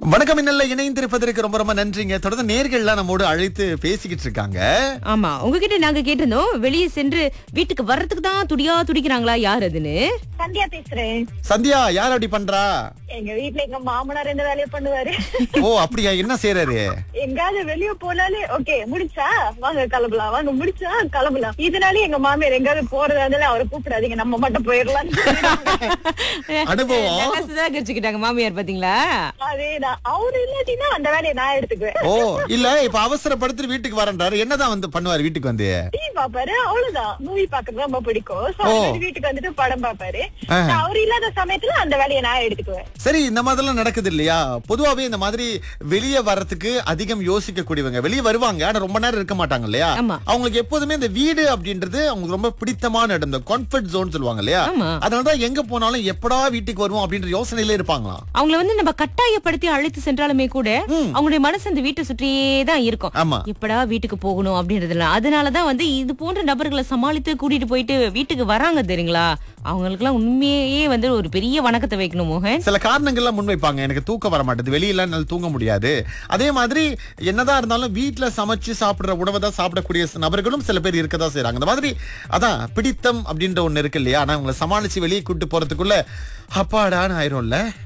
வணக்கம் இன்னல்ல இணைந்திருப்பதற்கு ரொம்ப ரொம்ப நன்றிங்க தொடர்ந்து நேர்கள்லாம் நம்மோடு அழைத்து பேசிக்கிட்டு இருக்காங்க ஆமா உங்ககிட்ட நாங்க கேட்டிருந்தோம் வெளியே சென்று வீட்டுக்கு வர்றதுக்கு தான் துடியா துடிக்கிறாங்களா யார் அதுன்னு சந்தியா பேசுறேன் சந்தியா யார் அப்படி பண்றா எங்க வீட்ல எங்க மாமனார் இந்த வேலையை பண்ணுவாரு ஓ அப்படியா என்ன செய்யறாரு எங்காவது வெளிய போனாலே ஓகே முடிச்சா வாங்க கிளம்பலாம் வாங்க முடிச்சா கிளம்பலாம் இதனால எங்க மாமியார் எங்காவது போறதா இருந்தாலும் அவரை கூப்பிடாதீங்க நம்ம மட்டும் போயிடலாம் அனுபவம் நல்லா சுதாகரிச்சுக்கிட்டாங்க மாமியார் பாத்தீங்களா அதேதான் அவரு இல்லாட்டினா அந்த வேலையை நான் எடுத்துக்குவேன் ஓ இல்ல இப்ப அவசரப்படுத்தி வீட்டுக்கு வரேன்றாரு என்னதான் வந்து பண்ணுவாரு வீட்டுக்கு வந்து டிவி பாப்பாரு அவ்வளவுதான் மூவி பாக்குறது ரொம்ப பிடிக்கும் So, ஓ. அவரு வீட்டுக்கு வந்துட்டு படம் பாப்பாரு ஆ. So, அவரு இல்லாத சமயத்துல அந்த வேலையை நான் எடுத்துக்குவேன் சரி இந்த மாதிரிலாம் நடக்குது இல்லையா பொதுவாவே இந்த மாதிரி வெளியே வர்றதுக்கு அதிகம் யோசிக்க கூடியவங்க வெளியே வருவாங்க ஆனா ரொம்ப நேரம் இருக்க மாட்டாங்க இல்லையா ஆமா. அவங்களுக்கு எப்போதுமே இந்த வீடு அப்படின்றது அவங்களுக்கு ரொம்ப பிடித்தமான இடம் இந்த கம்ஃபர்ட் ஜோன் சொல்லுவாங்க இல்லையா ஆமா. அதனாலதான் எங்க போனாலும் எப்படா வீட்டுக்கு வருவோம் அப்படின்ற யோசனையில இருப்பாங்களாம் அவங்கள வந்து நம்ம கட்டாயப்படுத்தி அழைத்து சென்றாலுமே கூட அவங்களுடைய மனசு அந்த வீட்டை சுற்றியே தான் இருக்கும் ஆமா எப்படா வீட்டுக்கு போகணும் அப்படின்றதுல அதனாலதான் வந்து இது போன்ற நபர்களை சமாளித்து கூட்டிட்டு போயிட்டு வீட்டுக்கு வராங்க தெரியுங்களா அவங்களுக்கு எல்லாம் உண்மையே வந்து ஒரு பெரிய வணக்கத்தை வைக்கணும் மோகன் சில காரணங்கள்லாம் முன்வைப்பாங்க எனக்கு தூக்கம் வர மாட்டேது வெளியில என்னால தூங்க முடியாது அதே மாதிரி என்னதான் இருந்தாலும் வீட்ல சமைச்சு சாப்பிடுற உணவை தான் சாப்பிடக்கூடிய நபர்களும் சில பேர் இருக்கதான் செய்றாங்க அந்த மாதிரி அதான் பிடித்தம் அப்படின்ற ஒண்ணு இருக்கு இல்லையா ஆனா உங்களை சமாளிச்சு வெளியே கூட்டு போறதுக்குள்ள அப்பாடான்னு ஆயிரும்ல